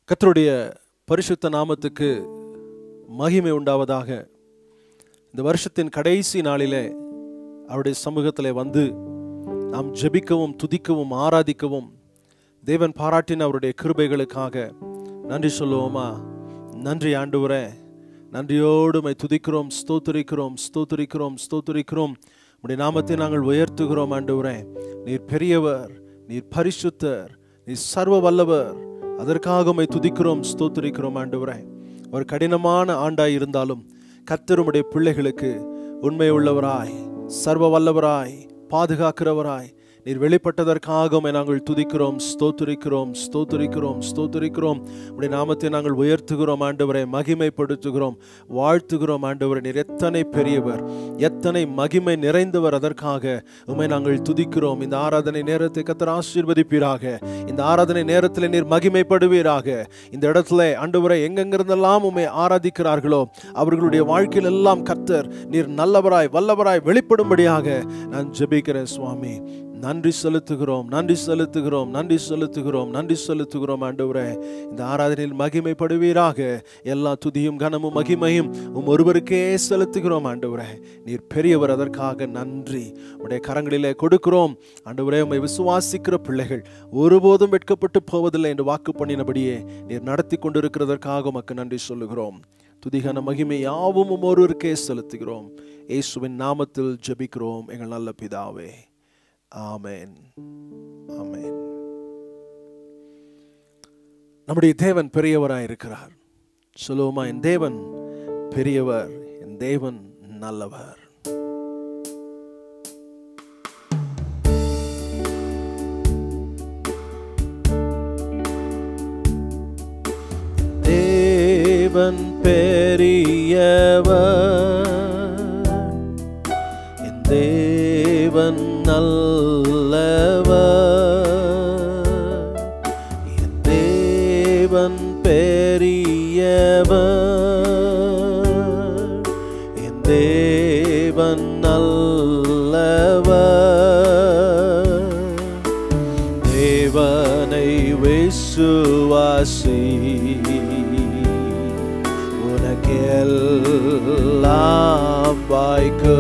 கர்த்தருடைய பரிசுத்த நாமத்துக்கு மகிமை உண்டாவதாக இந்த வருஷத்தின் கடைசி நாளிலே அவருடைய சமூகத்திலே வந்து நாம் ஜெபிக்கவும் துதிக்கவும் ஆராதிக்கவும் தேவன் பாராட்டின அவருடைய கிருபைகளுக்காக நன்றி சொல்லுவோமா நன்றி ஆண்டவரே நன்றியோடு மை துதிக்கிறோம் ஸ்தோத்திரிக்கிறோம் ஸ்தோத்திரிக்கிறோம் ஸ்தோத்திரிக்கிறோம் உடைய நாமத்தை நாங்கள் உயர்த்துகிறோம் ஆண்டவரே நீர் பெரியவர் நீர் பரிசுத்தர் நீர் சர்வ வல்லவர் அதற்காக உம்மை துதிக்கிறோம் ஸ்தோத்திரிக்கிறோம் ஆண்டவரே ஒரு கடினமான ஆண்டாய் இருந்தாலும் கர்த்தருடைய பிள்ளைகளுக்கு உண்மை உள்ளவராய் சர்வ வல்லவராய் பாதுகாக்கிறவராய் நீர் வெளிப்பட்டதற்காக உம்மை நாங்கள் துதிக்கிறோம் ஸ்தோத்திரிக்கிறோம் ஸ்தோத்திரிக்கிறோம் ஸ்தோத்திரிக்கிறோம் உடைய நாமத்தை நாங்கள் உயர்த்துகிறோம் ஆண்டவரை மகிமைப்படுத்துகிறோம் வாழ்த்துகிறோம் ஆண்டவரை நீர் எத்தனை பெரியவர் எத்தனை மகிமை நிறைந்தவர் அதற்காக உம்மை நாங்கள் துதிக்கிறோம் இந்த ஆராதனை நேரத்தை கத்தர் ஆசீர்வதிப்பீராக இந்த ஆராதனை நேரத்தில் நீர் மகிமைப்படுவீராக இந்த இடத்துல ஆண்டவரை எங்கெங்கிருந்தெல்லாம் உம்மை ஆராதிக்கிறார்களோ அவர்களுடைய வாழ்க்கையில் எல்லாம் கர்த்தர் நீர் நல்லவராய் வல்லவராய் வெளிப்படும்படியாக நான் ஜெபிக்கிறேன் சுவாமி நன்றி செலுத்துகிறோம் நன்றி செலுத்துகிறோம் நன்றி செலுத்துகிறோம் நன்றி செலுத்துகிறோம் ஆண்டவரே இந்த ஆராதனையில் மகிமைப்படுவீராக எல்லா துதியும் கனமும் மகிமையும் உம் ஒருவருக்கே செலுத்துகிறோம் ஆண்டவரே நீர் பெரியவர் அதற்காக நன்றி உடைய கரங்களிலே கொடுக்கிறோம் ஆண்டவரே உம்மை விசுவாசிக்கிற பிள்ளைகள் ஒருபோதும் வெட்கப்பட்டு போவதில்லை என்று வாக்கு பண்ணினபடியே நீர் நடத்தி கொண்டிருக்கிறதற்காக உமக்கு நன்றி சொல்லுகிறோம் துதிகன மகிமை யாவும் உம் ஒருவருக்கே செலுத்துகிறோம் இயேசுவின் நாமத்தில் ஜெபிக்கிறோம் எங்கள் நல்ல பிதாவே ஆமென் ஆமென் நம்முடைய தேவன் பெரியவராய் இருக்கிறார் சொல்லுவோமா என் தேவன் பெரியவர் என் தேவன் நல்லவர் தேவன் பெரியவர் என் தேவன் நல்லவர் என் தேவன் பெரியவர் என் தேவன் நல்லவர் தேவனை விசுவாசி உனக்கெல்லாம் வாய்க்கு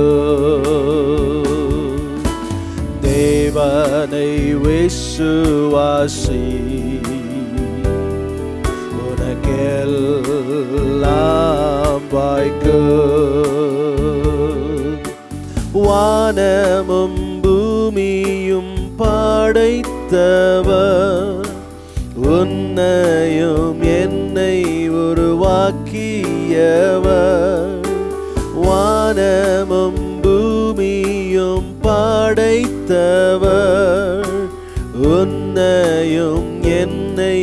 தேவனை விசுவாசி உனக்கெல்லாம் வாய்க்கு வானமும் பூமியும் படைத்தவர் உன்னையும் என்னை உருவாக்கியவர் வானமும் பூமியும் படைத்தவர் உன்னையும் என்னை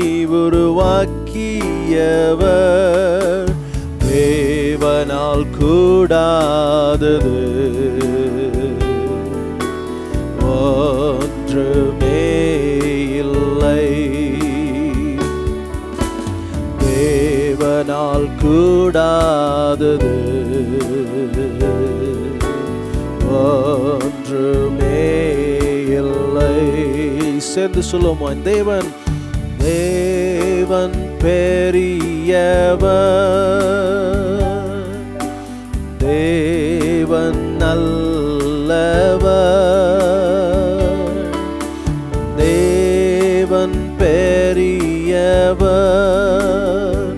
உருவாக்கியவர் தேவனால் கூடாதது ஒன்றுமே இல்லை தேவனால் கூடாதது ஒன்றுமே இல்லை சேர்ந்து சொல்லுவோமா தேவன் தேவன் பெரியவர் தேவன் நல்லவர் தேவன் பெரியவர்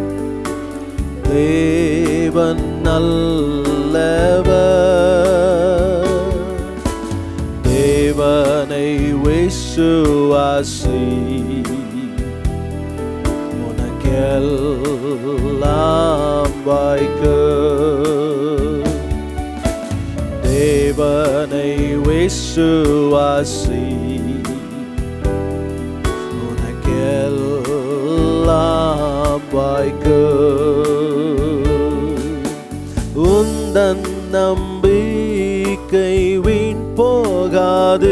தேவன் நல்லவர் தேவனை விசுவாசி உனக்கெல்லாம் வாய்க்கு தேவனை விசுவாசி உனக்கெல்லாம் வாய்க்கு உந்தன் நம்பிக்கை வீண் போகாது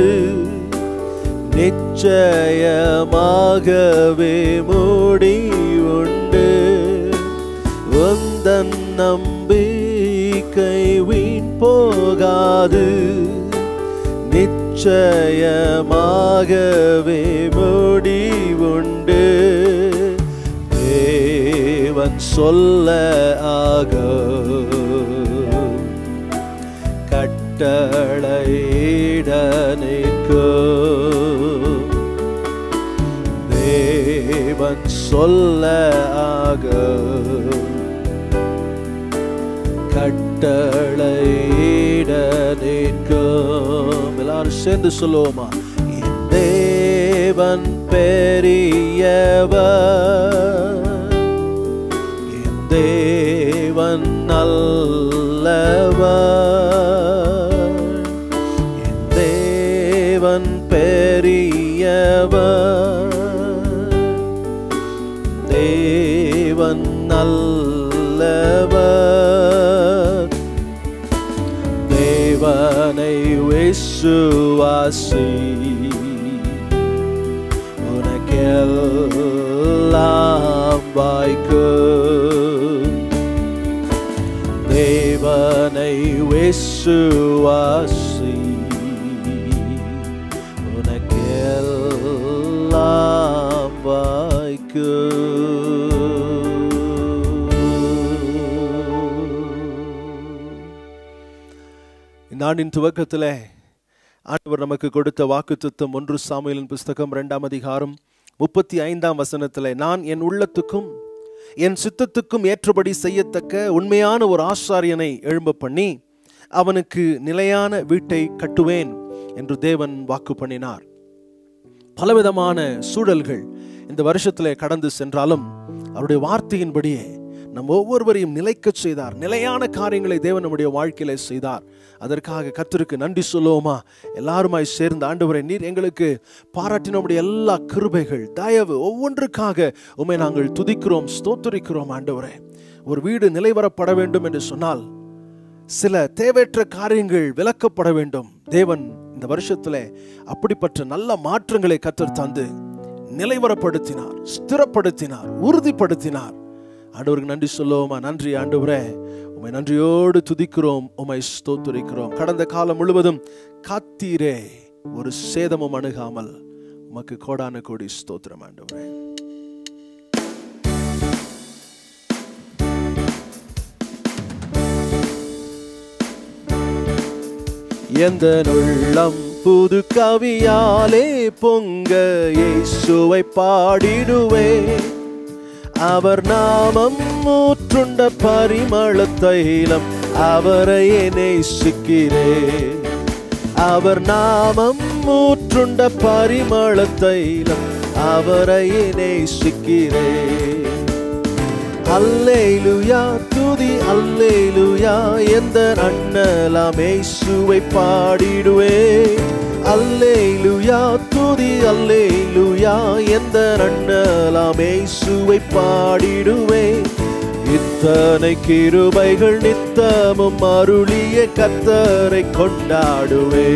நிச்சயமாகவே முடிவுண்டு உந்தன் நம்பிக்கை வீண் போகாது நிச்சயமாகவே முடிவுண்டு தேவன் சொல்ல ஆக கட்டளையிட நிற்கும் தேவன் சொல்ல ஆக கட்டளையிட நிற்கும் எல்லாரும் சேர்ந்து சொல்லுவோமா என் தேவன் பெரியவர் என் தேவன் நல்லவர் என் தேவன் பெரியவர் தேவன் நல்லவர் தேவனை விசுவாசி உனக்கெல்லாம் வாய்க்கும் தேவனை விசுவாசி உனக்கெல்லாம் வாய்க்கும் இந்த ஆண்டின் துவக்கத்தில் ஆண்டவர் நமக்கு கொடுத்த வாக்குத்தத்தம் ஒன்று சாமுவேலின் புஸ்தகம் இரண்டாம் அதிகாரம் முப்பத்தி ஐந்தாம் வசனத்தில் நான் என் உள்ளத்துக்கும் என் சித்தத்துக்கும் ஏற்றபடி செய்யத்தக்க உண்மையான ஒரு ஆசாரியனை எழும்ப பண்ணி அவனுக்கு நிலையான வீட்டை கட்டுவேன் என்று தேவன் வாக்கு பண்ணினார் பலவிதமான சூழல்கள் இந்த வருஷத்திலே கடந்து சென்றாலும் அவருடைய வார்த்தையின்படியே நம் ஒவ்வொருவரையும் நிலைக்கச் செய்தார் நிலையான காரியங்களை தேவன் நம்முடைய வாழ்க்கையில செய்தார் அதற்காக கர்த்தருக்கு நன்றி சொல்லுவோமா எல்லாருமாய் சேர்ந்த ஆண்டவரை நீர் எங்களுக்கு பாராட்டின நம்முடைய எல்லா கிருபைகள் தயவு ஒவ்வொன்றுக்காக உம்மை நாங்கள் துதிக்கிறோம் ஸ்தோத்தரிக்கிறோம் ஆண்டவரே ஒரு வீடு நிலைவரப்பட வேண்டும் என்று சொன்னால் சில தேவையற்ற காரியங்கள் விலக்கப்பட வேண்டும் தேவன் இந்த வருஷத்துல அப்படிப்பட்ட நல்ல மாற்றங்களை கத்தர் தந்து நிலைவரப்படுத்தினார் ஸ்திரப்படுத்தினார் உறுதிப்படுத்தினார் ஆண்டவருக்கு நன்றி சொல்லுவோமா நன்றி ஆண்டவரே உமை நன்றியோடு துதிக்கிறோம் உமை ஸ்தோத்துரிக்கிறோம் கடந்த காலம் முழுவதும் காத்தீரே ஒரு சேதமும் அணுகாமல் உமக்கு கோடான கோடி ஸ்தோத்திரம் ஆண்டவரே எந்த உள்ளம் புது கவியாலே பொங்க இயேசுவை பாடிடுவே அவர் நாமம் மூற்றுண்ட பரிமள தைலம் அவரையே நேசிக்கிறே அவர் நாமம் மூற்றுண்ட பரிமள தைலம் அவரையே நேசிக்கிறே அல்லேலுயா துதி அல்லேலுயா எந்த அண்ணலாம் இயேசுவை பாடிடுவே அல்லேலுயா துதி அல்லேலுயா எந்த அண்ணலாம் இயேசுவை பாடிடுவே இத்தனை கிருபைகள் நித்தமும் அருளிய கத்தரை கொண்டாடுவே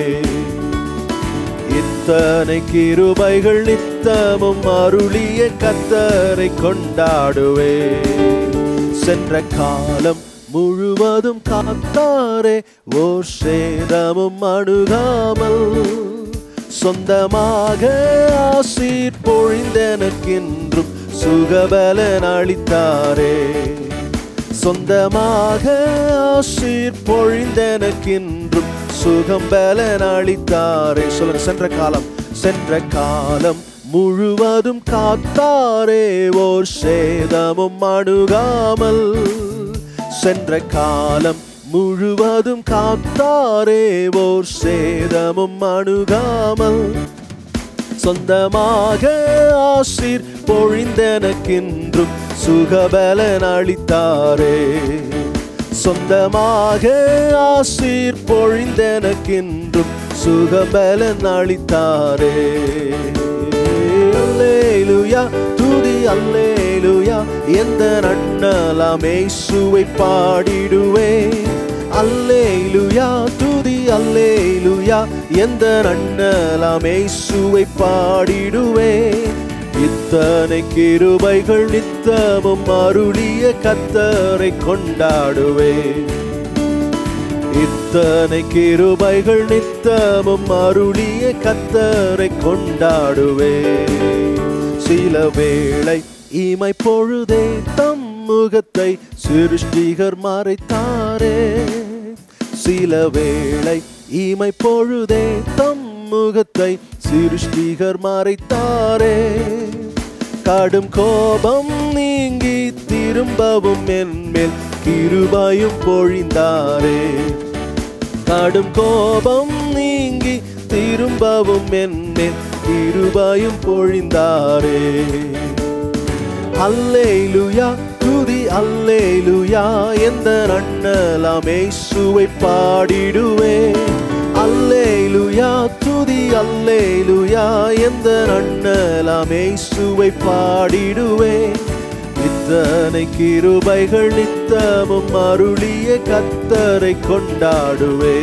இத்தனை கிருபைகள் நித்தமும் அருளிய கத்தரை கொண்டாடுவே சென்ற காலம் முழுவதும் காத்தாரே ஓர் சேதமும் அணுகாமல் சொந்தமாக ஆசீர் பொழிந்தனக்கென்றும் சுகபலன் அளித்தாரே சொந்தமாக ஆசீர் பொழிந்தனக்கென்றும் சுகம் பலன் அளித்தாரே சொல்லுங்க சென்ற காலம் சென்ற காலம் முழுவதும் காத்தாரே ஓர் சேதமும் அணுகாமல் சென்ற காலம் முழுவதும் காத்தாரே ஓர் சேதமும் அணுகாமல் சொந்தமாக ஆசீர் பொழிந்தனக்கென்றும் சுகபலன் அளித்தாரே சொந்தமாக ஆசீர் பொழிந்தனக்கென்றும் சுகபலன் அளித்தாரே அல்லேலுயா துதி அல்லேலுயா எந்த நன்னலாம் இயேசுவை பாடிடுவே அல்லேலுயா துதி அல்லேலுயா எந்த நன்னலாம் இயேசுவை பாடிடுவே இத்தனை கிருபைகள் நித்தமும் அருளிய கத்தரை கொண்டாடுவே இத்தனை கிருபைகள் நித்தமும் அருளிய கத்தரை கொண்டாடுவே சில வேளை இமை பொழுதே தம் முகத்தை சிருஷ்டிகர் மறைத்தாரே சில வேளை இமை பொழுதே தம் முகத்தை சிருஷ்டிகர் மறைத்தாரே கடும் கோபம் நீங்கி திரும்பவும் என்மேல் கிருபையும் பொழிந்தாரே கடும் கோபம் நீங்கி திரும்பவும் என்மேல் கிருபையும் பொழிந்தாரே அல்லேலுயா துதி அல்லேலுயா எந்த அண்ணலாமே சுவை பாடிடுவே அல்லேலுயா துதி அல்லேலுயா எந்த அண்ணலாமே சுவை பாடிடுவே இத்தனை கிருபைகள் நித்தமும் அருளிய கத்தரை கொண்டாடுவே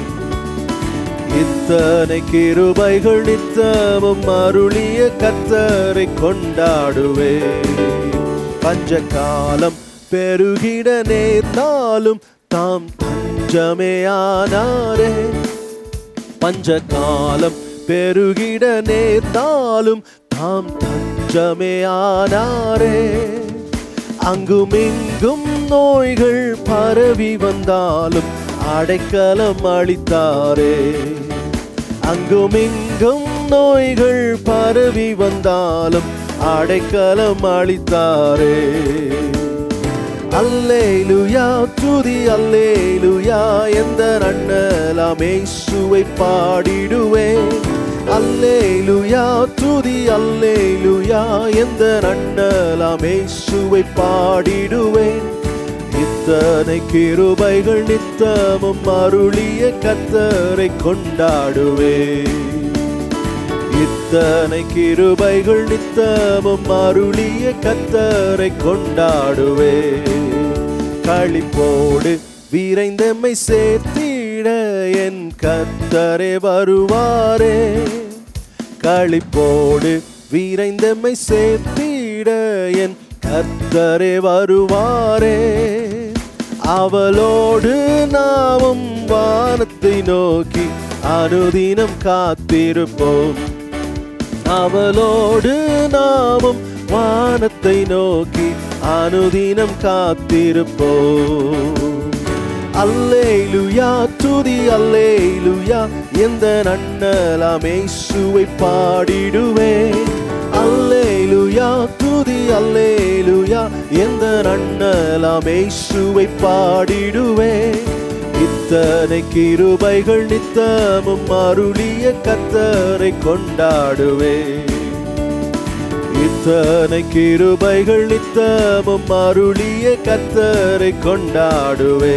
இத்தனை கிருபைகள் நித்தமும் அருளிய கத்தரை கொண்டாடுவே பஞ்ச காலம் பெருகிட நேர்ந்தாலும் தாம் தஞ்சமே ஆனாரே பஞ்ச காலம் பெருகிட நேர்ந்தாலும் தாம் தஞ்சமே ஆனாரே அங்குமிங்கும் நோய்கள் பரவி வந்தாலும் அடைக்கலம் அளித்தாரே அங்குமிங்கும் நோய்கள் பரவி வந்தாலும் அடைக்கலம் அளித்தாரே அல்லேலுயா துதி அல்லேலுயா எந்த அண்ணலாமே சுவை பாடிடுவே அல்லேலுயா துதி அல்லேலுயா எந்த அண்ணலாமே சுவை பாடிடுவேன் இத்தனை கிருபைகள் நித்தமும் அருளிய கத்தரை கொண்டாடுவே இத்தனை கிருபைகள் நித்தமும் அருளிய கத்தரை கொண்டாடுவே களிப்போடு விரைந்தம்மை சேர்த்திட என் கத்தரே வருவாரே களிப்போடு விரைந்தம்மை சேர்த்திட என் கர்த்தரே வருவாரே அவளோடு நாமும் வானத்தை நோக்கி அனுதினம் காத்திருப்போம் அவளோடு நாமும் வானத்தை நோக்கி அனுதினம் காத்திருப்போம் அல்லேலுயா துதி அல்லேலுயா எந்த நன்னலாமே சுவை பாடிடுவேன் அல்லேலுயா துதி அல்லேலுயா எந்த நன்னலாமே சுவை பாடிடுவேன் இத்தனை கிருபைகள் நித்தமும் அருளிய கத்தரை கொண்டாடுவே இத்தனை கிருபைகள் நித்தமும் அருளிய கத்தரை கொண்டாடுவே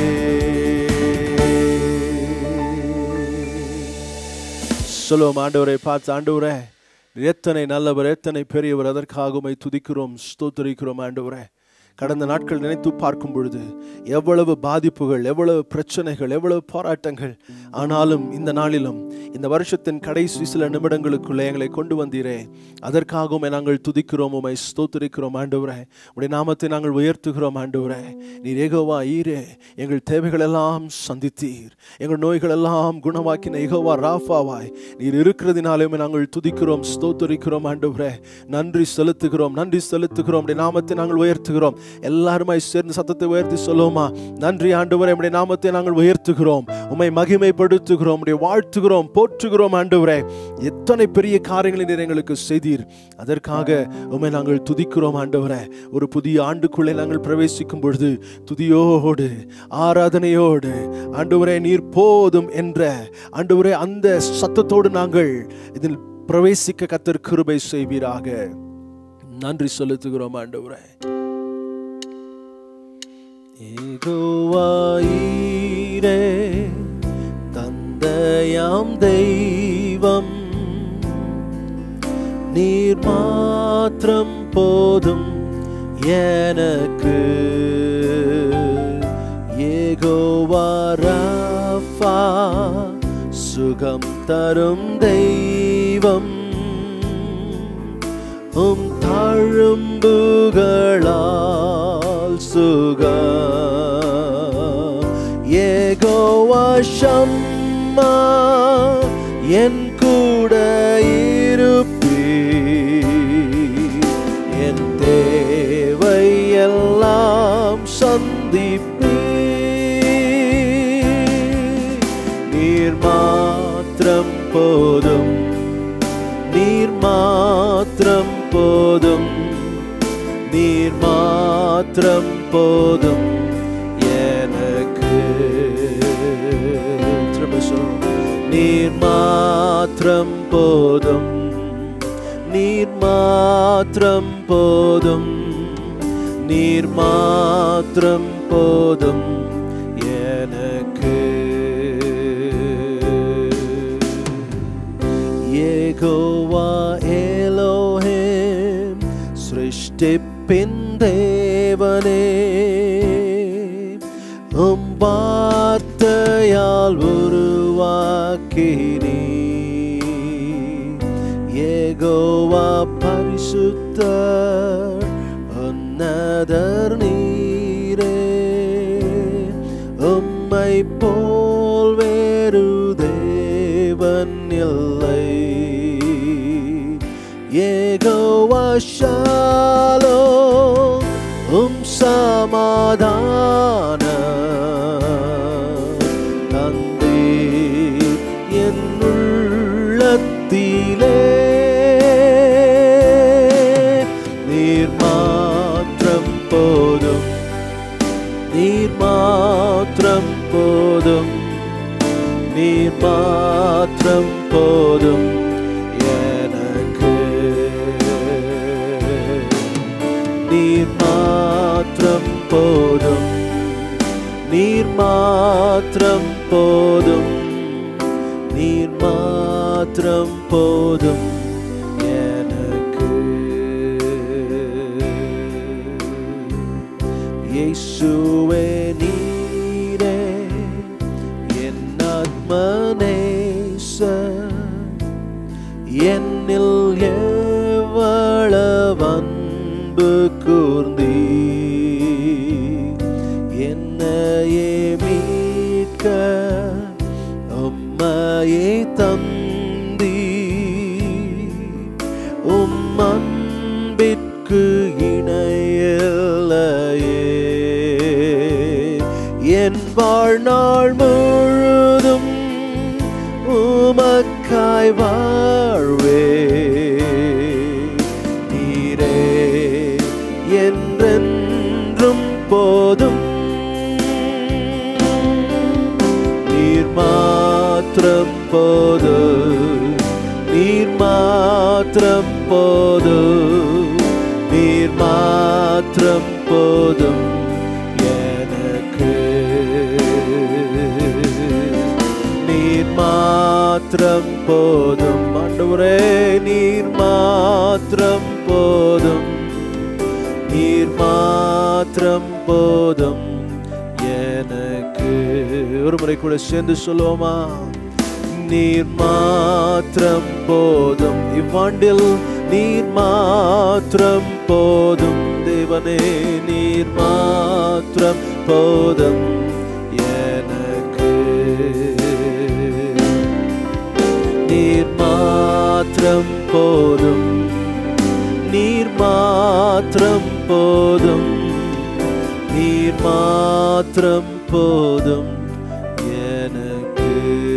சொல்லுவோம் ஆண்டவரை பார்த்து ஆண்டவரே நீர் எத்தனை நல்லவர் எத்தனை பெரியவர் அதற்காக உம்மை துதிக்கிறோம் ஸ்தோத்தரிக்கிறோம் ஆண்டவரே கடந்த நாட்கள் நினைத்து பார்க்கும் பொழுது எவ்வளவு பாதிப்புகள் எவ்வளவு பிரச்சனைகள் எவ்வளவு போராட்டங்கள் ஆனாலும் இந்த நாளிலும் இந்த வருஷத்தின் கடைசி சில நிமிடங்களுக்குள்ளே எங்களை கொண்டு வந்தீரே அதற்காகவும் நாங்கள் துதிக்கிறோம் உமை ஸ்தோத்திரிக்கிறோம் ஆண்டவரே உடைய நாமத்தை நாங்கள் உயர்த்துகிறோம் ஆண்டவரே நீர் ஏகோவா ஈரே எங்கள் தேவைகள் எல்லாம் சந்தித்தீர் எங்கள் நோய்கள் எல்லாம் குணமாக்கின ஏகோவா ராஃபாவாய் நீர் இருக்கிறதினாலுமே நாங்கள் துதிக்கிறோம் ஸ்தோத்தரிக்கிறோம் ஆண்டவரே நன்றி செலுத்துகிறோம் நன்றி செலுத்துகிறோம் உடைய நாமத்தை நாங்கள் உயர்த்துகிறோம் எல்லாருமாய் சேர்ந்து சத்தத்தை உயர்த்தி சொல்லுவோமா நன்றி ஆண்டவரே உடைய நாமத்தை நாங்கள் உயர்த்துகிறோம் உம்மை மகிமைப்படுத்துகிறோம் உடைய வாழ்த்துகிறோம் போற்றுகிறோம் ஆண்டவரே எத்தனை பெரிய காரியங்களை நீர் எங்களுக்கு செய்தீர் அதற்காக உம்மை நாங்கள் துதிக்கிறோம் ஆண்டவரே ஒரு புதிய ஆண்டுக்குள்ளே நாங்கள் பிரவேசிக்கும் பொழுது துதியோடு ஆராதனையோடு ஆண்டவரே நீர் போதும் என்ற ஆண்டவரே அந்த சத்தத்தோடு நாங்கள் இதில் பிரவேசிக்க கத்தர் கிருபை செய்வீராக நன்றி செலுத்துகிறோம் ஆண்டவரே ஏகோவாயிரே தந்தையாம் தெய்வம் நீர் மாத்திரம் போதும் எனக்கு ஏகோவாரஃபா சுகம் தரும் தெய்வம் உம் தழும்புகளால் சுகம் ஏகோவா ஷம்மா என் கூட இருப்பீ என் தேவை எல்லாம் போதும் நீர் மாத்திரம் போதும் நீர் மாத்திரம் போதும் எனக்கு திரும்ப சொல்லுவோம். நீர் மாத்திரம் போதும் நீர் மாத்திரம் போதும் நீர் மாத்திரம் போதும் எனக்கு யெகோவா எலோஹிம் சிருஷ்டிப்பின் தேவனே உம் வார்த்தையால் உருவாக்கினீ யெகோவா பரிசுத்தர் உன்னதர் நீரே உம்மை போல் வேறு தேவன் இல்லை யெகோவா ஷாலோ உம் சமாதான தந்தீர் என் உள்ளத்திலே நீர் மாத்திரம் போதும் நீர் மாத்திரம் போதும் நீர் மாத்திரம் போதும் எனக்கு நீர் மாத்திரம் போதும் நீர் மாத்திரம் போதும் நீர் மாத்திரம் போதும் எனக்கு இயேசுவே நீரே என் ஆத்மநேச என்னில் எவ்வளவு அன்பு கூர்ந்தீ என்னையே மீட்க உம்மையே தந்தீ உம் அன்பிற்கு இணையலையே என் வாழ்நாள் முழுதும் உமக்காய் வாழ்வே நீரே என்றென்றும் போதும் நீர் மாத்திரம் போது நீர் மாத்திரம் போது நீர் மாத்திரம் போதும் எனக்கு நீர் மாத்திரம் போதும் ஆண்டவரே நீர் மாத்திரம் போதும் நீர் மாத்திரம் போதும் எனக்கு ஒரு முறை கூட சேர்ந்து சொல்லுவோமா நீர் மாத்திரம் போதும் இவ்வாண்டில் நீர் மாத்திரம் போதும் தேவனே நீர் மாத்திரம் போதும் எனக்கு நீர் மாத்திரம் போதும் நீர் மாத்திரம் போதும் நீர் மாத்திரம் போதும் எனக்கு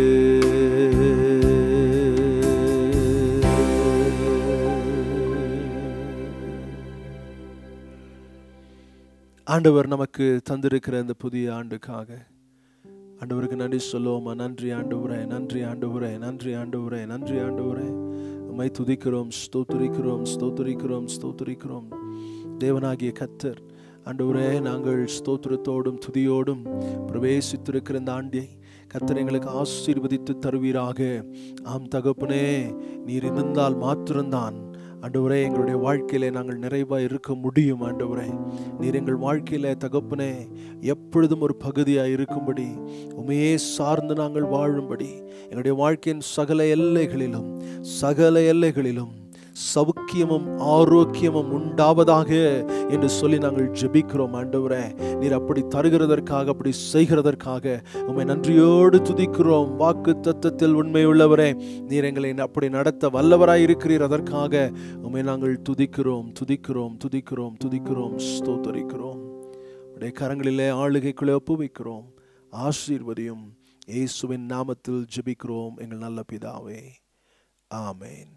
ஆண்டவர் நமக்கு தந்திருக்கிற இந்த புதிய ஆண்டுக்காக ஆண்டவருக்கு நன்றி சொல்லுவோமா நன்றி ஆண்டவரே நன்றி ஆண்டவரே நன்றி ஆண்டவரே நன்றி ஆண்டவரே உம்மை துதிக்கிறோம் ஸ்தோத்திரிக்கிறோம் ஸ்தோத்திரிக்கிறோம் ஸ்தோத்திரிக்கிறோம் தேவனாகிய கத்தர் ஆண்டவரே நாங்கள் ஸ்தோத்திரத்தோடும் துதியோடும் பிரவேசித்திருக்கிற இந்த ஆண்டை கத்தர் எங்களுக்கு ஆசீர்வதித்து தருவீராக ஆம் தகப்பனே நீர் இருந்தால் மாத்திரம்தான் ஆண்டவரே எங்களுடைய வாழ்க்கையிலே நாங்கள் நிறைவாக இருக்க முடியும் ஆண்டவரே நீர் எங்கள் வாழ்க்கையில தகப்பனே எப்பொழுதும் ஒரு பகுதியாக இருக்கும்படி உமையே சார்ந்து நாங்கள் வாழும்படி எங்களுடைய வாழ்க்கையின் சகல எல்லைகளிலும் சகல எல்லைகளிலும் சௌக்கியமும் ஆரோக்கியமும் உண்டாவதாக என்று சொல்லி நாங்கள் ஜெபிக்கிறோம் ஆண்டவரே நீர் அப்படி தருகிறதற்காக அப்படி செய்கிறதற்காக உம்மை நன்றியோடு துதிக்கிறோம் வாக்கு தத்தத்தில் உண்மை உள்ளவரே நீர் எங்களை அப்படி நடத்த வல்லவராய் இருக்கிறீர் அதற்காக உம்மை நாங்கள் துதிக்கிறோம் துதிக்கிறோம் துதிக்கிறோம் துதிக்கிறோம் ஸ்தோத்தரிக்கிறோம் உடைய கரங்களிலே ஆளுகைக்குள்ளே ஒப்புவிக்கிறோம் ஆசீர்வதியும் இயேசுவின் நாமத்தில் ஜெபிக்கிறோம் எங்கள் நல்ல பிதாவே ஆமென்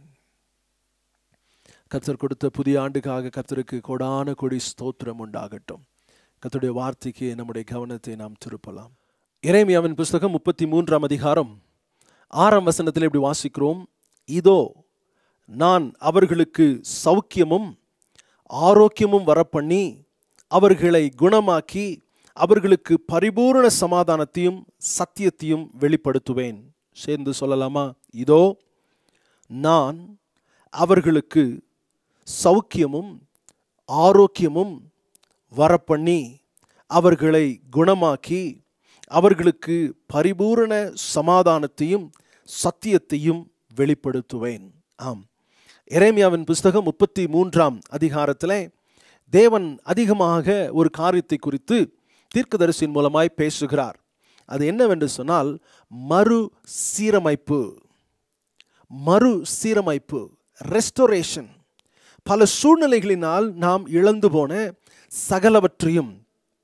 கர்த்தர் கொடுத்த புதிய ஆண்டுக்காக கர்த்தருக்கு கொடான கொடி ஸ்தோத்திரம் உண்டாகட்டும் கர்த்தருடைய வார்த்தைக்கு நம்முடைய கவனத்தை நாம் திருப்பலாம் இறைமையாவின் புஸ்தகம் முப்பத்தி மூன்றாம் அதிகாரம் ஆறாம் வசனத்தில் இப்படி வாசிக்கிறோம் இதோ நான் அவர்களுக்கு சௌக்கியமும் ஆரோக்கியமும் வரப்பண்ணி அவர்களை குணமாக்கி அவர்களுக்கு பரிபூரண சமாதானத்தையும் சத்தியத்தையும் வெளிப்படுத்துவேன் சேர்ந்து சொல்லலாமா இதோ நான் அவர்களுக்கு சௌக்கியமும் ஆரோக்கியமும் வரப்பண்ணி அவர்களை குணமாக்கி அவர்களுக்கு பரிபூரண சமாதானத்தையும் சத்தியத்தையும் வெளிப்படுத்துவேன் ஆம் எரேமியாவின் புஸ்தகம் முப்பத்தி மூன்றாம் அதிகாரத்தில் தேவன் அதிகமாக ஒரு காரியத்தை குறித்து தீர்க்கதரிசியின் மூலமாய் பேசுகிறார் அது என்னவென்று சொன்னால் மறு சீரமைப்பு மறு சீரமைப்பு ரெஸ்டோரேஷன் பல சூழ்நிலைகளினால் நாம் இழந்து போன சகலவற்றையும்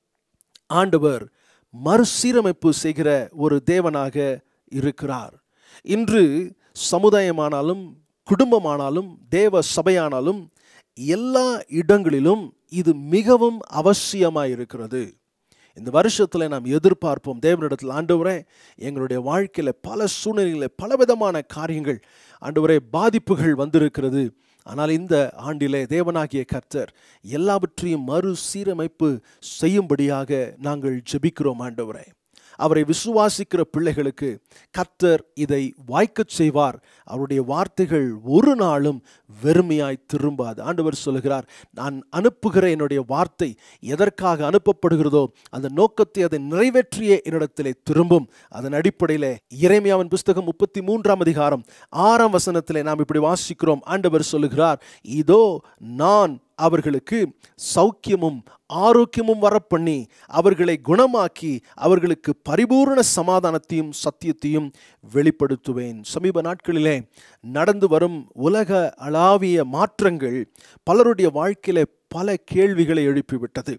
ஆண்டவர் மறுசீரமைப்பு செய்கிற ஒரு தேவனாக இருக்கிறார் இன்று சமுதாயமானாலும் குடும்பமானாலும் தேவ சபையானாலும் எல்லா இடங்களிலும் இது மிகவும் அவசியமாக இருக்கிறது இந்த வருஷத்தில் நாம் எதிர்பார்ப்போம் தேவனிடத்தில் ஆண்டவரே எங்களுடைய வாழ்க்கையில் பல சூழ்நிலைகளில் பலவிதமான காரியங்கள் ஆண்டவரே பாதிப்புகள் வந்திருக்கிறது ஆனால் இந்த ஆண்டிலே தேவனாகிய கர்த்தர் எல்லாவற்றையும் மறு சீரமைப்பு செய்யும்படியாக நாங்கள் ஜெபிக்கிறோம் ஆண்டவரே அவரை விசுவாசிக்கிற பிள்ளைகளுக்கு கர்த்தர் இதை வாய்க்கச் செய்வார் அவருடைய வார்த்தைகள் ஒரு நாளும் வெறுமையாய் திரும்பாது ஆண்டவர் சொல்லுகிறார் நான் அனுப்புகிற என்னுடைய வார்த்தை எதற்காக அனுப்பப்படுகிறதோ அந்த நோக்கத்தை அதை நிறைவேற்றிய என்னிடத்திலே திரும்பும் அதன் அடிப்படையில் இறைமையாவின் புஸ்தகம் முப்பத்தி மூன்றாம் அதிகாரம் ஆறாம் வசனத்திலே நாம் இப்படி வாசிக்கிறோம் ஆண்டவர் சொல்லுகிறார் இதோ நான் அவர்களுக்கு சௌக்கியமும் ஆரோக்கியமும் வரப்பண்ணி அவர்களை குணமாக்கி அவர்களுக்கு பரிபூர்ண சமாதானத்தையும் சத்தியத்தையும் வெளிப்படுத்துவேன் சமீப நாட்களிலே நடந்து வரும் உலக அளாவிய மாற்றங்கள் பலருடைய வாழ்க்கையில பல கேள்விகளை எழுப்பிவிட்டது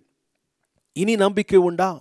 இனி நம்பிக்கை உண்டா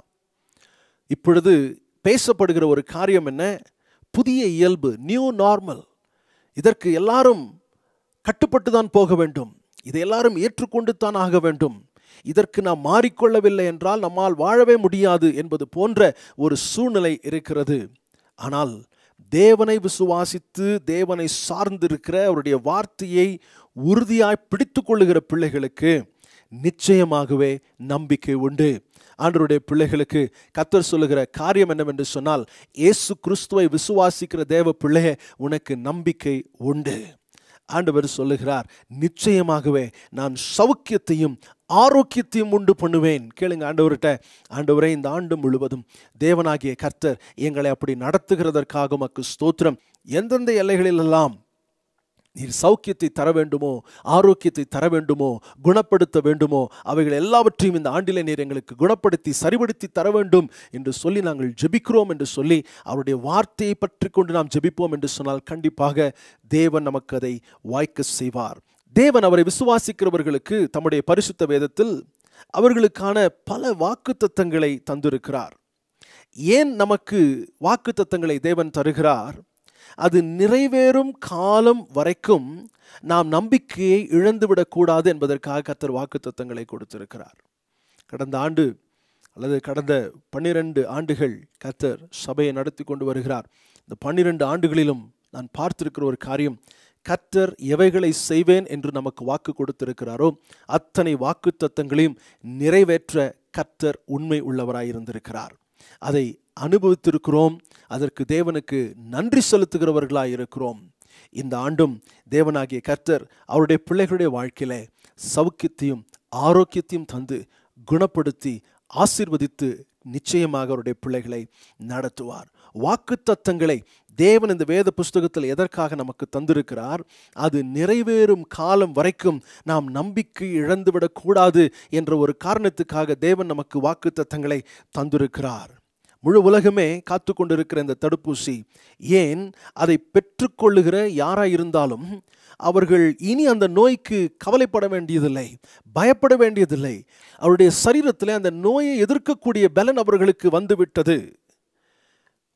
இப்பொழுது பேசப்படுகிற ஒரு காரியம் என்ன புதிய இயல்பு நியூ நார்மல் இதற்கு எல்லாரும் கட்டுப்பட்டு தான் போக வேண்டும் இதை எல்லாரும் ஏற்றுக்கொண்டு தான் ஆக வேண்டும் இதற்கு நாம் மாறிக்கொள்ளவில்லை என்றால் நம்மால் வாழவே முடியாது என்பது போன்ற ஒரு சூழ்நிலை இருக்கிறது ஆனால் தேவனை விசுவாசித்து தேவனை சார்ந்திருக்கிற அவருடைய வார்த்தையை உறுதியாய் பிடித்து கொள்ளுகிற பிள்ளைகளுக்கு நிச்சயமாகவே நம்பிக்கை உண்டு ஆண்டருடைய பிள்ளைகளுக்கு கத்தர் சொல்லுகிற காரியம் என்னவென்று சொன்னால் இயேசு கிறிஸ்துவை விசுவாசிக்கிற தேவ பிள்ளைய உனக்கு நம்பிக்கை உண்டு ஆண்டவர் சொல்லுகிறார் நிச்சயமாகவே நான் சௌக்கியத்தையும் ஆரோக்கியத்தையும் உண்டு பண்ணுவேன் கேளுங்க ஆண்டவர்கிட்ட ஆண்டவரே இந்த ஆண்டு முழுவதும் தேவனாகிய கர்த்தர் எங்களை அப்படி நடத்துகிறதற்காக உமக்கு ஸ்தோத்திரம் எந்தெந்த எல்லைகளிலெல்லாம் நீர் சௌக்கியத்தை தர வேண்டுமோ ஆரோக்கியத்தை தர வேண்டுமோ குணப்படுத்த வேண்டுமோ அவைகள் எல்லாவற்றையும் இந்த ஆண்டிலே நீர் எங்களுக்கு குணப்படுத்தி சரிபடுத்தி தர வேண்டும் என்று சொல்லி நாங்கள் ஜெபிக்கிறோம் என்று சொல்லி அவருடைய வார்த்தையை பற்றி கொண்டு நாம் ஜெபிப்போம் என்று சொன்னால் கண்டிப்பாக தேவன் நமக்கு அதை வாய்க்க செய்வார் தேவன் அவரை விசுவாசிக்கிறவர்களுக்கு தம்முடைய பரிசுத்த வேதத்தில் அவர்களுக்கான பல வாக்கு தத்தங்களை தந்திருக்கிறார் ஏன் நமக்கு வாக்கு தத்தங்களை தேவன் தருகிறார் அது நிறைவேறும் காலம் வரைக்கும் நாம் நம்பிக்கையை இழந்துவிடக்கூடாது என்பதற்காக கத்தர் வாக்கு தத்தங்களை கொடுத்திருக்கிறார் கடந்த ஆண்டு அல்லது கடந்த பன்னிரண்டு ஆண்டுகள் கத்தர் சபையை நடத்தி கொண்டு வருகிறார் இந்த பன்னிரண்டு ஆண்டுகளிலும் நான் பார்த்திருக்கிற ஒரு காரியம் கத்தர் எவைகளை செய்வேன் என்று நமக்கு வாக்கு கொடுத்திருக்கிறாரோ அத்தனை வாக்கு தத்தங்களையும் நிறைவேற்ற கத்தர் உண்மை உள்ளவராயிருந்திருக்கிறார் அதை அனுபவித்திருக்கிறோம் அதற்கு தேவனுக்கு நன்றி செலுத்துகிறவர்களாய் இருக்கிறோம் இந்த ஆண்டும் தேவனாகிய கர்த்தர் அவருடைய பிள்ளைகளுடைய வாழ்க்கையில சௌக்கியத்தையும் ஆரோக்கியத்தையும் தந்து குணப்படுத்தி ஆசீர்வதித்து நிச்சயமாக அவருடைய பிள்ளைகளை நடத்துவார் வாக்கு தத்தங்களை தேவன் இந்த வேத புஸ்தகத்தில் எதற்காக நமக்கு தந்திருக்கிறார் அது நிறைவேறும் காலம் வரைக்கும் நாம் நம்பிக்கை இழந்துவிடக்கூடாது என்ற ஒரு காரணத்துக்காக தேவன் நமக்கு வாக்கு தத்தங்களை தந்திருக்கிறார் முழு உலகமே காத்து கொண்டிருக்கிற இந்த தடுப்பூசி ஏன் அதை பெற்றுக்கொள்ளுகிற யாராக இருந்தாலும் அவர்கள் இனி அந்த நோய்க்கு கவலைப்பட வேண்டியதில்லை பயப்பட வேண்டியதில்லை அவருடைய சரீரத்தில் அந்த நோயை எதிர்க்கக்கூடிய பலன் அவர்களுக்கு வந்துவிட்டது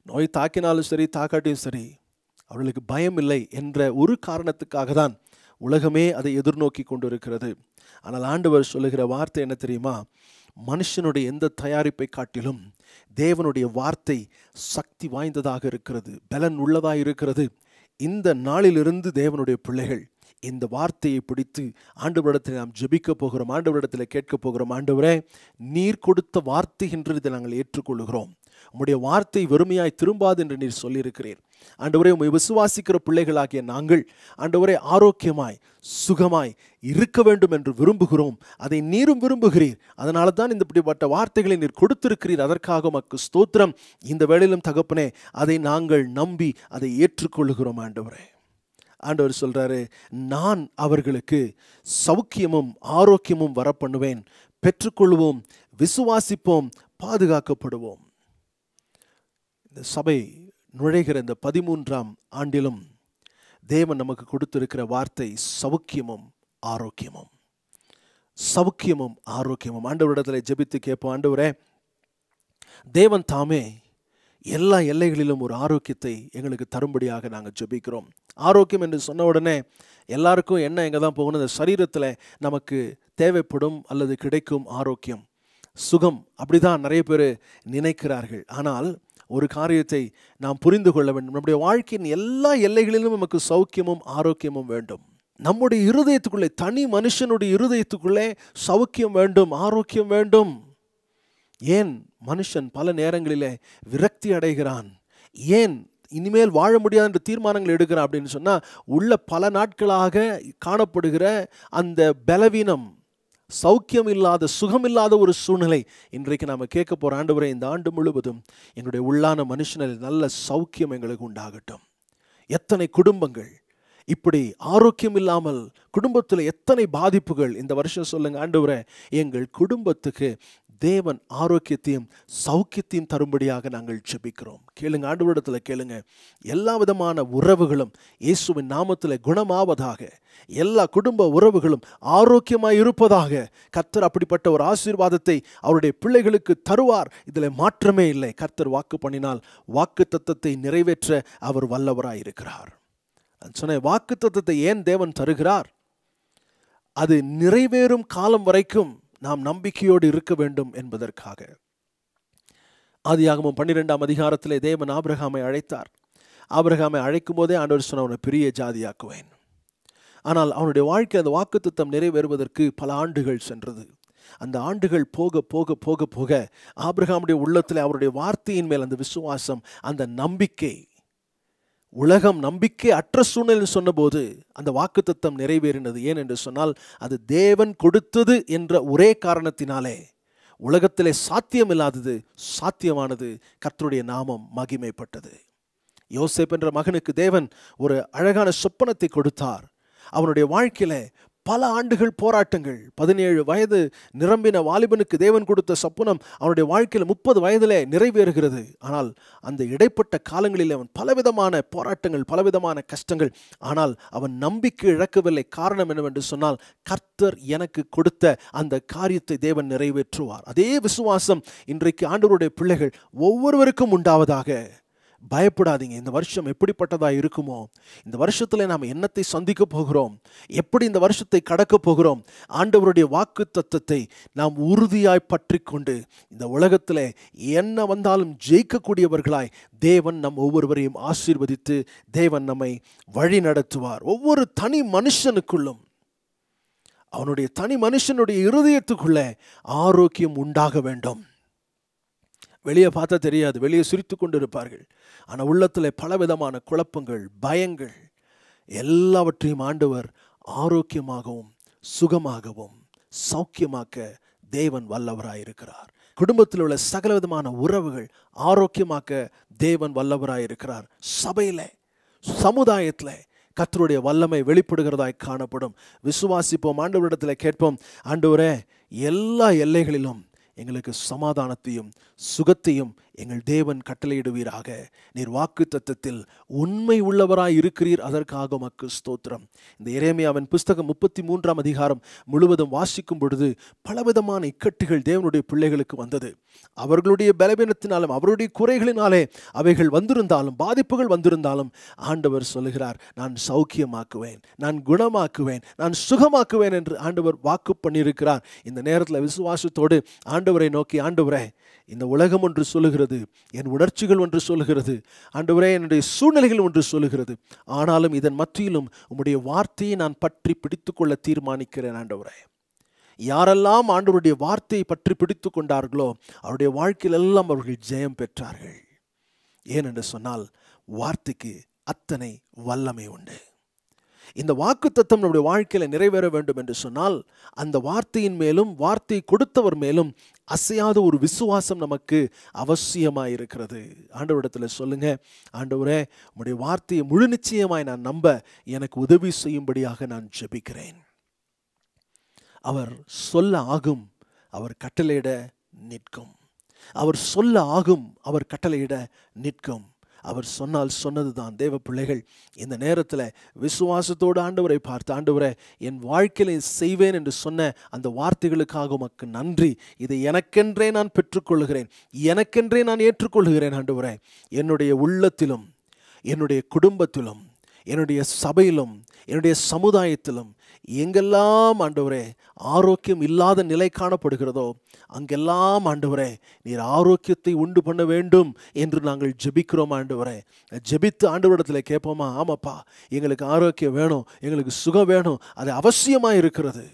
நோய் தாக்கினாலும் சரி தாக்காட்டியும் சரி அவர்களுக்கு பயம் இல்லை என்ற ஒரு காரணத்துக்காக தான் உலகமே அதை எதிர்நோக்கி கொண்டிருக்கிறது ஆனால் ஆண்டவர் சொல்லுகிற வார்த்தை என்ன தெரியுமா மனுஷனுடைய எந்த தயாரிப்பை காட்டிலும் தேவனுடைய வார்த்தை சக்தி வாய்ந்ததாக இருக்கிறது பலன் உள்ளதாக இருக்கிறது இந்த நாளிலிருந்து தேவனுடைய பிள்ளைகள் இந்த வார்த்தையை பிடித்து ஆண்டவரிடத்தில் நாம் ஜெபிக்க போகிறோம் ஆண்டவரிடத்தில் கேட்க போகிறோம் ஆண்டவரே நீர் கொடுத்த வார்த்தை என்று இதை நாங்கள் ஏற்றுக்கொள்கிறோம் உம்முடைய வார்த்தை வெறுமையாய் திரும்பாது என்று நீர் சொல்லியிருக்கிறீர் ஆண்டவரே உம்மை விசுவாசிக்கிற பிள்ளைகளாகிய நாங்கள் ஆண்டவரே ஆரோக்கியமாய் சுகமாய் இருக்க வேண்டும் என்று விரும்புகிறோம் அதை நீரும் விரும்புகிறீர் அதனால தான் இந்த இப்படிப்பட்ட வார்த்தைகளை நீர் கொடுத்திருக்கிறீர் அதற்காக உமக்கு ஸ்தோத்திரம் இந்த வேளையிலும் தகப்பனே அதை நாங்கள் நம்பி அதை ஏற்றுக்கொள்கிறோம் ஆண்டவரே ஆண்டவர் சொல்றாரு நான் அவர்களுக்கு சௌக்கியமும் ஆரோக்கியமும் வர பண்ணுவேன் பெற்றுக்கொள்வோம் விசுவாசிப்போம் பாதுகாக்கப்படுவோம் இந்த சபை நுழைகிற இந்த பதிமூன்றாம் ஆண்டிலும் தேவன் நமக்கு கொடுத்திருக்கிற வார்த்தை சௌக்கியமும் ஆரோக்கியமும் சௌக்கியமும் ஆரோக்கியமும் ஆண்டவரிடத்தில் ஜெபித்து கேட்போம் ஆண்டவரே தேவன் தாமே எல்லா எல்லைகளிலும் ஒரு ஆரோக்கியத்தை எங்களுக்கு தரும்படியாக நாங்கள் ஜெபிக்கிறோம் ஆரோக்கியம் என்று சொன்ன உடனே எல்லாருக்கும் என்ன எங்கே தான் போகணும் இந்த சரீரத்தில் நமக்கு தேவைப்படும் அல்லது கிடைக்கும் ஆரோக்கியம் சுகம் அப்படிதான் நிறைய பேர் நினைக்கிறார்கள் ஆனால் ஒரு காரியத்தை நாம் புரிந்து கொள்ள வேண்டும் நம்முடைய வாழ்க்கையின் எல்லா எல்லைகளிலும் நமக்கு சௌக்கியமும் ஆரோக்கியமும் வேண்டும் நம்முடைய இருதயத்துக்குள்ளே தனி மனுஷனுடைய இருதயத்துக்குள்ளே சௌக்கியம் வேண்டும் ஆரோக்கியம் வேண்டும் ஏன் மனுஷன் பல நேரங்களிலே விரக்தி அடைகிறான் ஏன் இனிமேல் வாழ முடியாது என்ற தீர்மானங்கள் எடுக்கிறான் அப்படின்னு சொன்னால் உள்ள பல நாட்களாக காணப்படுகிற அந்த பலவீனம் சௌக்கியம் இல்லாத சுகம் இல்லாத ஒரு சூழ்நிலை இன்றைக்கு நாம் கேட்க போகிற ஆண்டு இந்த ஆண்டு முழுவதும் எங்களுடைய உள்ளான மனுஷனில் நல்ல சௌக்கியம் எங்களுக்கு உண்டாகட்டும் எத்தனை குடும்பங்கள் இப்படி ஆரோக்கியம் இல்லாமல் குடும்பத்தில் எத்தனை பாதிப்புகள் இந்த வருஷம் சொல்லுங்க ஆண்டவரே எங்கள் குடும்பத்துக்கு தேவன் ஆரோக்கியத்தையும் சௌக்கியத்தையும் தரும்படியாக நாங்கள் ஜெபிக்கிறோம் கேளுங்க ஆண்டவரிடத்தில் கேளுங்க எல்லா விதமான உறவுகளும் இயேசுவின் நாமத்தில் குணமாவதாக எல்லா குடும்ப உறவுகளும் ஆரோக்கியமாய் இருப்பதாக கர்த்தர் அப்படிப்பட்ட ஒரு ஆசீர்வாதத்தை அவருடைய பிள்ளைகளுக்கு தருவார் இதில் மாற்றமே இல்லை கர்த்தர் வாக்கு பண்ணினால் வாக்கு தத்தத்தை நிறைவேற்ற அவர் வல்லவராய் இருக்கிறார் நான் சொன்னேன் வாக்கு தத்தத்தை ஏன் தேவன் தருகிறார் அது நிறைவேறும் காலம் வரைக்கும் நாம் நம்பிக்கையோடு இருக்க வேண்டும் என்பதற்காக ஆதியாகமும் பன்னிரெண்டாம் அதிகாரத்திலே தேவன் ஆபிரகாமை அழைத்தார் ஆபிரகாமை அழைக்கும் போதே ஆண்டவர் சொன்ன அவனை பெரிய ஜாதியாக்குவேன் ஆனால் அவனுடைய வாழ்க்கை அந்த வாக்குத்தத்தம் நிறைவேறுவதற்கு பல ஆண்டுகள் சென்றது அந்த ஆண்டுகள் போக போக போக போக ஆபிரகாமுடைய உள்ளத்தில் அவருடைய வார்த்தையின் மேல் அந்த விசுவாசம் அந்த நம்பிக்கை உலகம் நம்பிக்கை அற்ற சூழ்நிலை சொன்னபோது அந்த வாக்குத்தத்தம் நிறைவேறினது ஏன் என்று சொன்னால் அது தேவன் கொடுத்தது என்ற ஒரே காரணத்தினாலே உலகத்திலே சாத்தியமில்லாதது சாத்தியமானது கர்த்தருடைய நாமம் மகிமைப்பட்டது யோசேப் என்ற மகனுக்கு தேவன் ஒரு அழகான சொப்பனத்தை கொடுத்தார் அவனுடைய வாழ்க்கையில பல ஆண்டுகள் போராட்டங்கள் பதினேழு வயது நிரம்பின வாலிபனுக்கு தேவன் கொடுத்த சப்புனம் அவனுடைய வாழ்க்கையில் முப்பது வயதிலே நிறைவேறுகிறது ஆனால் அந்த இடைப்பட்ட காலங்களில் அவன் பலவிதமான போராட்டங்கள் பலவிதமான கஷ்டங்கள் ஆனால் அவன் நம்பிக்கை இழக்கவில்லை காரணம் என்னவென்று சொன்னால் கர்த்தர் எனக்கு கொடுத்த அந்த காரியத்தை தேவன் நிறைவேற்றுவார் அதே விசுவாசம் இன்றைக்கு ஆண்டவருடைய பிள்ளைகள் ஒவ்வொருவருக்கும் உண்டாவதாக பயப்படாதீங்க இந்த வருஷம் எப்படிப்பட்டதாக இருக்குமோ இந்த வருஷத்தில் நாம் என்னத்தை சந்திக்க போகிறோம் எப்படி இந்த வருஷத்தை கடக்க போகிறோம் ஆண்டவருடைய வாக்கு தத்துவத்தை நாம் உறுதியாய் பற்றி கொண்டு இந்த உலகத்தில் என்ன வந்தாலும் ஜெயிக்கக்கூடியவர்களாய் தேவன் நம் ஒவ்வொருவரையும் ஆசீர்வதித்து தேவன் நம்மை வழி நடத்துவார் ஒவ்வொரு தனி மனுஷனுக்குள்ளும் அவனுடைய தனி மனுஷனுடைய இருதயத்துக்குள்ளே ஆரோக்கியம் உண்டாக வேண்டும் வெளியே பார்த்தா தெரியாது வெளியே சிரித்து கொண்டு இருப்பார்கள் ஆனால் உள்ளத்தில் பலவிதமான குழப்பங்கள் பயங்கள் எல்லாவற்றையும் ஆண்டவர் ஆரோக்கியமாகவும் சுகமாகவும் சௌக்கியமாக்க தேவன் வல்லவராயிருக்கிறார் குடும்பத்தில் உள்ள சகலவிதமான உறவுகள் ஆரோக்கியமாக்க தேவன் வல்லவராயிருக்கிறார் சபையில் சமுதாயத்தில் கர்த்தருடைய வல்லமை வெளிப்படுகிறதாய் காணப்படும் விசுவாசிப்போம் ஆண்டவரிடத்தில் கேட்போம் ஆண்டவரே எல்லா எல்லைகளிலும் எங்களுக்கு சமாதானத்தையும் சுகத்தையும் எங்கள் தேவன் கட்டளையிடுவீராக நீர் வாக்கு தத்தத்தில் உண்மை உள்ளவராய் இருக்கிறீர் அதற்காக உமக்கு ஸ்தோத்திரம் இந்த இறைமையாவின் புஸ்தகம் முப்பத்தி மூன்றாம் அதிகாரம் முழுவதும் வாசிக்கும் பொழுது பலவிதமான இக்கட்டுகள் தேவனுடைய பிள்ளைகளுக்கு வந்தது அவர்களுடைய பலவீனத்தினாலும் அவருடைய குறைகளினாலே அவைகள் வந்திருந்தாலும் பாதிப்புகள் வந்திருந்தாலும் ஆண்டவர் சொல்லுகிறார் நான் சௌக்கியமாக்குவேன் நான் குணமாக்குவேன் நான் சுகமாக்குவேன் என்று ஆண்டவர் வாக்கு பண்ணியிருக்கிறார் இந்த நேரத்தில் விசுவாசத்தோடு ஆண்டவரை நோக்கி ஆண்டவரே இந்த உலகம் ஒன்று சொல்லுகிறது என் உணர்ச்சிகள் ஒன்று சொல்லுகிறது ஆண்டவரே என்னுடைய சூழ்நிலைகள் ஒன்று சொல்லுகிறது ஆனாலும் இதன் மத்தியிலும் உம்முடைய வார்த்தையை நான் பற்றி பிடித்துக்கொள்ள தீர்மானிக்கிறேன் ஆண்டவரே யாரெல்லாம் ஆண்டவருடைய வார்த்தையை பற்றி பிடித்து கொண்டார்களோ அவருடைய வாழ்க்கையில் எல்லாம் அவர்கள் ஜெயம் பெற்றார்கள் ஏனென்று சொன்னால் வார்த்தைக்கு அத்தனை வல்லமை உண்டு இந்த வாக்கு தத்தம் நம்முடைய வாழ்க்கையில நிறைவேற வேண்டும் என்று சொன்னால் அந்த வார்த்தையின் மேலும் வார்த்தை கொடுத்தவர் மேலும் அசையாத ஒரு விசுவாசம் நமக்கு அவசியமாய் இருக்கிறது ஆண்டவரிடத்துல சொல்லுங்க ஆண்டவரே உம்முடைய வார்த்தையை முழு நிச்சயமாய் நான் நம்ப எனக்கு உதவி செய்யும்படியாக நான் ஜெபிக்கிறேன் அவர் சொல்ல ஆகும் அவர் கட்டளையிட நிற்கும் அவர் சொல்ல ஆகும் அவர் கட்டளையிட நிற்கும் அவர் சொன்னால் சொன்னதுதான் தேவ பிள்ளைகள் இந்த நேரத்தில் விசுவாசத்தோடு ஆண்டவரை பார்த்து ஆண்டவரை என் வாழ்க்கையில செய்வேன் என்று சொன்ன அந்த வார்த்தைகளுக்காக உமக்கு நன்றி இதை எனக்கென்றே நான் பெற்றுக்கொள்கிறேன் எனக்கென்றே நான் ஏற்றுக்கொள்கிறேன் ஆண்டவரே என்னுடைய உள்ளத்திலும் என்னுடைய குடும்பத்திலும் என்னுடைய சபையிலும் என்னுடைய சமுதாயத்திலும் எங்கெல்லாம் ஆண்டவரே ஆரோக்கியம் இல்லாத நிலை காணப்படுகிறதோ அங்கெல்லாம் ஆண்டவரே நீர் ஆரோக்கியத்தை உண்டு பண்ண வேண்டும் என்று நாங்கள் ஜெபிக்கிறோம் ஆண்டவரே ஜெபித்து ஆண்டவரிடத்தில் கேட்போமா ஆமாப்பா எங்களுக்கு ஆரோக்கியம் வேணும் எங்களுக்கு சுகம் வேணும் அது அவசியமாக இருக்கிறது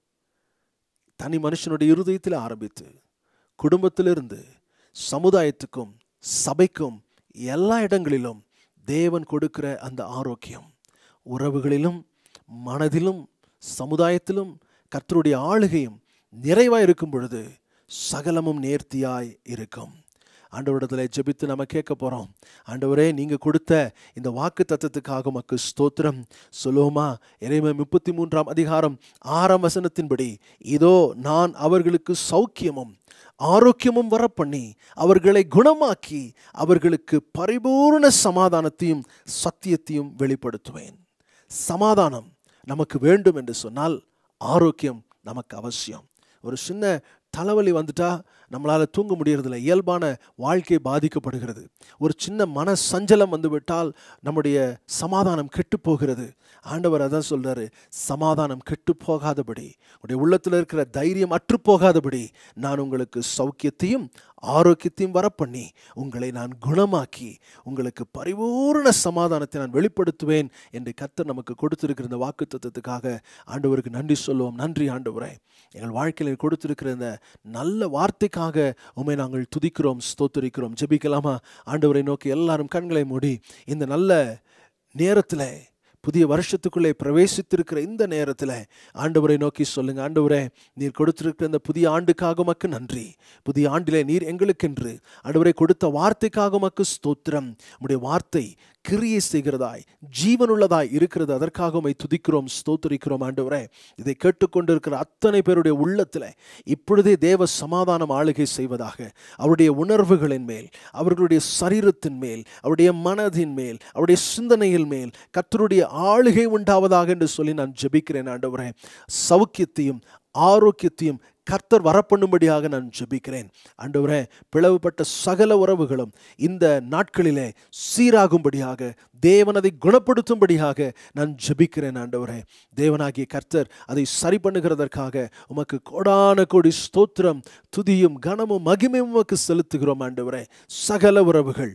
தனி மனுஷனுடைய இருதயத்தில் ஆரம்பித்து குடும்பத்திலிருந்து சமுதாயத்துக்கும் சபைக்கும் எல்லா இடங்களிலும் தேவன் கொடுக்கிற அந்த ஆரோக்கியம் உறவுகளிலும் மனதிலும் சமுதாயத்திலும் கர்த்தருடைய ஆளுகையும் நிறைவாய் இருக்கும் பொழுது சகலமும் நேர்த்தியாய் இருக்கும் ஆண்டவரிடத்தில் ஜெபித்து நம்ம கேட்க போகிறோம் ஆண்டவரே நீங்கள் கொடுத்த இந்த வாக்கு தத்துவத்துக்காக உமக்கு ஸ்தோத்திரம் சொல்லுவோமா இறைமை முப்பத்தி மூன்றாம் அதிகாரம் ஆறாம் வசனத்தின்படி இதோ நான் அவர்களுக்கு சௌக்கியமும் ஆரோக்கியமும் வரப்பண்ணி அவர்களை குணமாக்கி அவர்களுக்கு பரிபூர்ண சமாதானத்தையும் சத்தியத்தையும் வெளிப்படுத்துவேன் சமாதானம் நமக்கு வேண்டும் என்று சொன்னால் ஆரோக்கியம் நமக்கு அவசியம் ஒரு சின்ன தலைவலி வந்துட்டா நம்மளால் தூங்க முடியறதில்ல இயல்பான வாழ்க்கை பாதிக்கப்படுகிறது ஒரு சின்ன மன சஞ்சலம் வந்துவிட்டால் நம்முடைய சமாதானம் கெட்டு போகிறது ஆண்டவர் அதான் சொல்றாரு சமாதானம் கெட்டு போகாதபடி உடைய உள்ளத்தில் இருக்கிற தைரியம் அற்று போகாதபடி நான் உங்களுக்கு சௌக்கியத்தையும் ஆரோக்கியத்தையும் வரப்பண்ணி உங்களை நான் குணமாக்கி உங்களுக்கு பரிபூர்ண சமாதானத்தை நான் வெளிப்படுத்துவேன் என்று கர்த்தர் நமக்கு கொடுத்திருக்கிற இந்த வாக்கு தத்துவத்துக்காக ஆண்டவருக்கு நன்றி சொல்லுவோம் நன்றி ஆண்டவரே எங்கள் வாழ்க்கையில் கொடுத்திருக்கிற இந்த நல்ல வார்த்தைக்காக உண்மை நாங்கள் துதிக்கிறோம் ஸ்தோத்தரிக்கிறோம் ஜெபிக்கலாமா ஆண்டவரை நோக்கி எல்லாரும் கண்களை மூடி இந்த நல்ல நேரத்தில் புதிய வருஷத்துக்குள்ளே பிரவேசித்திருக்கிற இந்த நேரத்தில் ஆண்டவரை நோக்கி சொல்லுங்க ஆண்டவரே நீர் கொடுத்திருக்கிற இந்த புதிய ஆண்டுக்காக உமக்கு நன்றி புதிய ஆண்டிலே நீர் எங்களுக்கென்று ஆண்டவரை கொடுத்த வார்த்தைக்காக உமக்கு ஸ்தோத்திரம் உடைய வார்த்தை கிரியை செய்கிறதாய் ஜீவனுள்ளதாய் இருக்கிறது அதற்காக உமை துதிக்கிறோம் ஸ்தோத்தரிக்கிறோம் ஆண்டவரே இதை கேட்டுக்கொண்டிருக்கிற அத்தனை பேருடைய உள்ளத்தில் இப்பொழுதே தேவ சமாதானம் ஆளுகை செய்வதாக அவருடைய உணர்வுகளின் மேல் அவர்களுடைய சரீரத்தின் மேல் அவருடைய மனதின் மேல் அவருடைய சிந்தனையின் மேல் கத்தருடைய ஆளுகை உண்டாவதாக என்று சொல்லி நான் ஜெபிக்கிறேன் ஆண்டவரே சௌக்கியத்தையும் ஆரோக்கியத்தையும் கர்த்தர் வரப்பண்ணும்படியாக நான் ஜெபிக்கிறேன் ஆண்டவரே பிளவுபட்ட சகல உறவுகளும் இந்த நாட்களிலே சீராகும்படியாக தேவன் அதை குணப்படுத்தும்படியாக நான் ஜெபிக்கிறேன் ஆண்டவரே தேவனாகிய கர்த்தர் அதை சரி பண்ணுகிறதற்காக உமக்கு கோடான கோடி ஸ்தோத்திரம் துதியும் கனமும் மகிமையும் உமக்கு செலுத்துகிறோம் ஆண்டவரே சகல உறவுகள்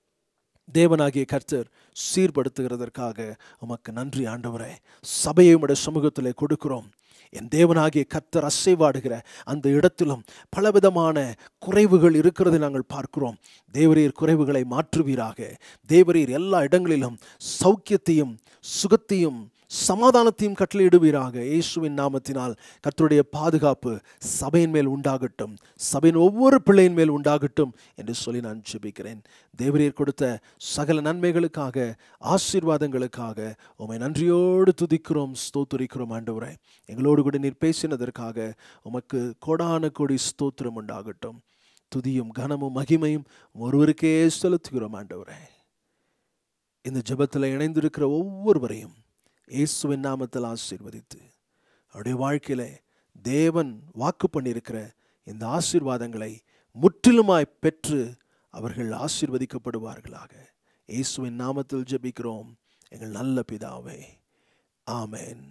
தேவனாகிய கர்த்தர் சீர்படுத்துகிறதற்காக உமக்கு நன்றி ஆண்டவரே சபையை உடைய சமூகத்தில் கொடுக்கிறோம் என் தேவனாகிய கர்த்தர் அசைவாடுகிற அந்த இடத்திலும் பலவிதமான குறைவுகள் இருக்கிறதை நாங்கள் பார்க்கிறோம் தேவரீர் குறைவுகளை மாற்றுவீராக தேவரீர் எல்லா இடங்களிலும் சௌக்கியத்தையும் சுகத்தையும் சமாதானத்தையும் கட்டளையிடுவீராக இயேசுவின் நாமத்தினால் கர்த்தருடைய பாதுகாப்பு சபையின் மேல் உண்டாகட்டும் சபையின் ஒவ்வொரு பிள்ளையின் மேல் உண்டாகட்டும் என்று சொல்லி நான் ஜெபிக்கிறேன் தேவரீர் கொடுத்த சகல நன்மைகளுக்காக ஆசீர்வாதங்களுக்காக உமை நன்றியோடு துதிக்கிறோம் ஸ்தோத்துரிக்கிறோம் ஆண்டவரே எங்களோடு கூட நீர் பேசினதற்காக உமக்கு கோடான கோடி ஸ்தோத்திரம் உண்டாகட்டும் துதியும் கனமும் மகிமையும் ஒருவருக்கே செலுத்துகிறோம் ஆண்டவரே இந்த ஜெபத்தில் இணைந்திருக்கிற ஒவ்வொருவரையும் இயேசுவின் நாமத்தில் ஆசீர்வதித்து அவருடைய வாழ்க்கையில தேவன் வாக்கு பண்ணியிருக்கிற இந்த ஆசீர்வாதங்களை முற்றிலுமாய் பெற்று அவர்கள் ஆசீர்வதிக்கப்படுவார்களாக இயேசுவின் நாமத்தில் ஜெபிக்கிறோம் எங்கள் நல்ல பிதாவே ஆமென்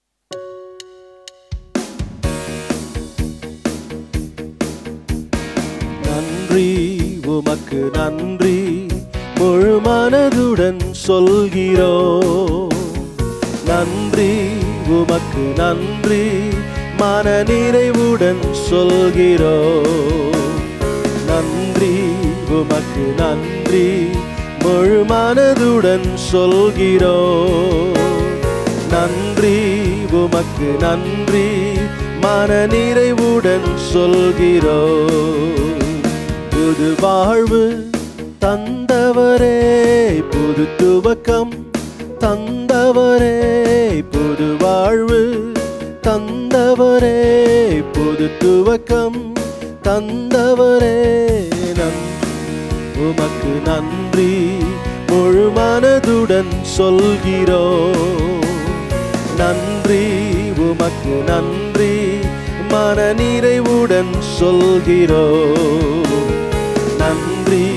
நன்றி உமக்கு நன்றி முழு மனதுடன் சொல்கிறோம் நன்றி உமக்கு நன்றி மன நிறைவுடன் சொல்கிறோம் நன்றி உமக்கு நன்றி முழு மனதுடன் சொல்கிறோம் நன்றி உமக்கு நன்றி மன நிறைவுடன் சொல்கிறோம் புது வாழ்வு தந்தவரே புது துவக்கம் தந்தவரே புது வாழ்வு தந்தவரே புது துவக்கம் தந்தவரே நன்றி உமக்கு நன்றி முழு மனதுடன் சொல்கிறோம் நன்றி உமக்கு நன்றி மன நிறைவுடன் சொல்கிறோம் நன்றி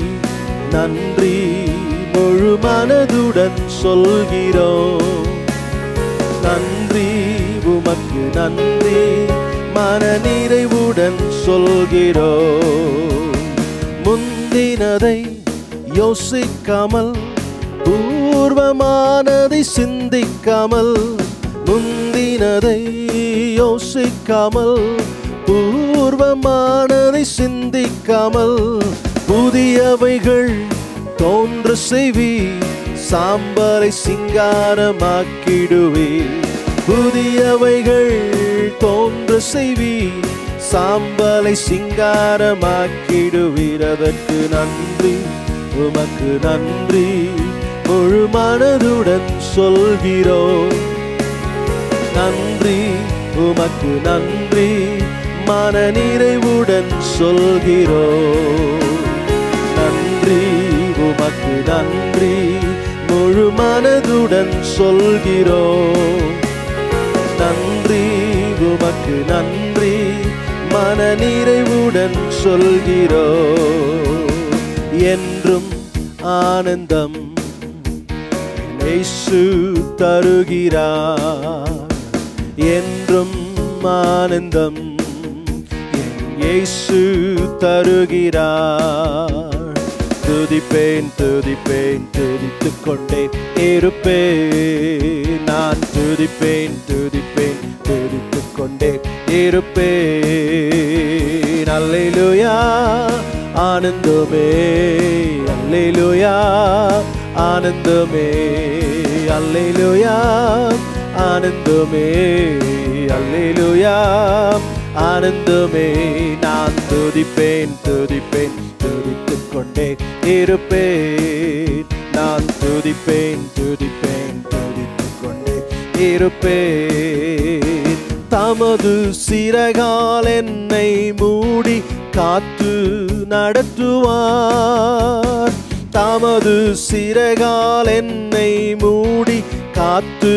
நன்றி முழு மனதுடன் சொல்கிறோம் நன்றி உமக்கு நன்றி மன நிறைவுடன் சொல்கிறோம் முந்தினதை யோசிக்காமல் பூர்வமானதை சிந்திக்காமல் முந்தினதை யோசிக்காமல் பூர்வமானதை சிந்திக்காமல் புதியவைகள் தோன்ற செய்வி சாம்பலை சிங்காரமாக்கிடுவே புதியவைகள் தோன்ற செய்வி சாம்பலை சிங்காரமாக்கிடுவீர் அதற்கு நன்றி உமக்கு நன்றி முழு மனதுடன் சொல்கிறோம் நன்றி உமக்கு நன்றி மன நிறைவுடன் சொல்கிறோம் நன்றி உமக்கு நன்றி முழு மனதுடன் சொல்கிறோம் நன்றி உமக்கு நன்றி மன நிறைவுடன் சொல்கிறோம் என்றும் ஆனந்தம் இயேசு தருகிறார் என்றும் ஆனந்தம் என் இயேசு தருகிறார் துதிப்பேன் துதிப்பேன் துதித்துக் கொண்டே இருப்பேன் நான் துதிப்பேன் துதிப்பேன் துதித்துக் கொண்டே இருப்பேன் அல்லேலூயா ஆனந்தமே அல்லேலூயா ஆனந்தமே அல்லேலூயா ஆனந்தமே அல்லேலூயா ஆனந்தமே நான் துதிப்பேன் துதிப்பேன் துதித்துக் கொண்டே இருப்பேன் நான் துதிப்பேன் துதிப்பேன் துதித்துக் கொண்டே இருப்பேன் தமது சிறகால் என்னை மூடி காத்து நடத்துவார் தமது சிறகால் என்னை மூடி காத்து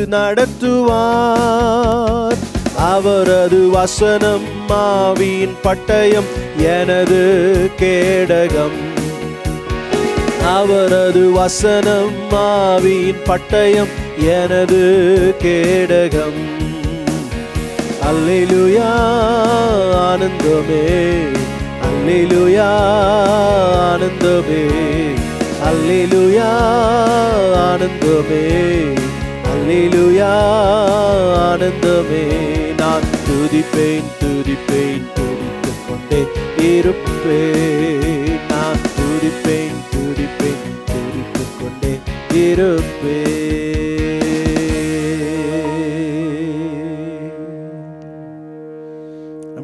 நடத்துவார் அவரது வசனம் மாவின் பட்டயம் எனது கேடகம் அவரது வசனம் மாவின் பட்டயம் எனது கேடகம் அல்லேலூயா ஆனந்தமே அல்லேலூயா ஆனந்தமே அல்லேலூயா ஆனந்தமே அல்லேலூயா ஆனந்தமே நான் துதிப்பேன் துதிப்பேன் துதித்துக் கொண்டே இருப்பேன் நான் துதிப்பேன் துதிப்பேன் துதித்துக் கொண்டே இருப்பேன்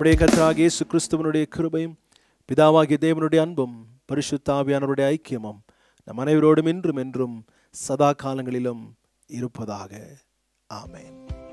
நம்முடைய கர்த்தராகிய இயேசு கிறிஸ்துவனுடைய கிருபையும் பிதாவாகிய தேவனுடைய அன்பும் பரிசுத்த ஆவியானவருடைய ஐக்கியமும் நம் அனைவரோடும் இன்றும் என்றும் சதா காலங்களிலும் இருப்பதாக ஆமென்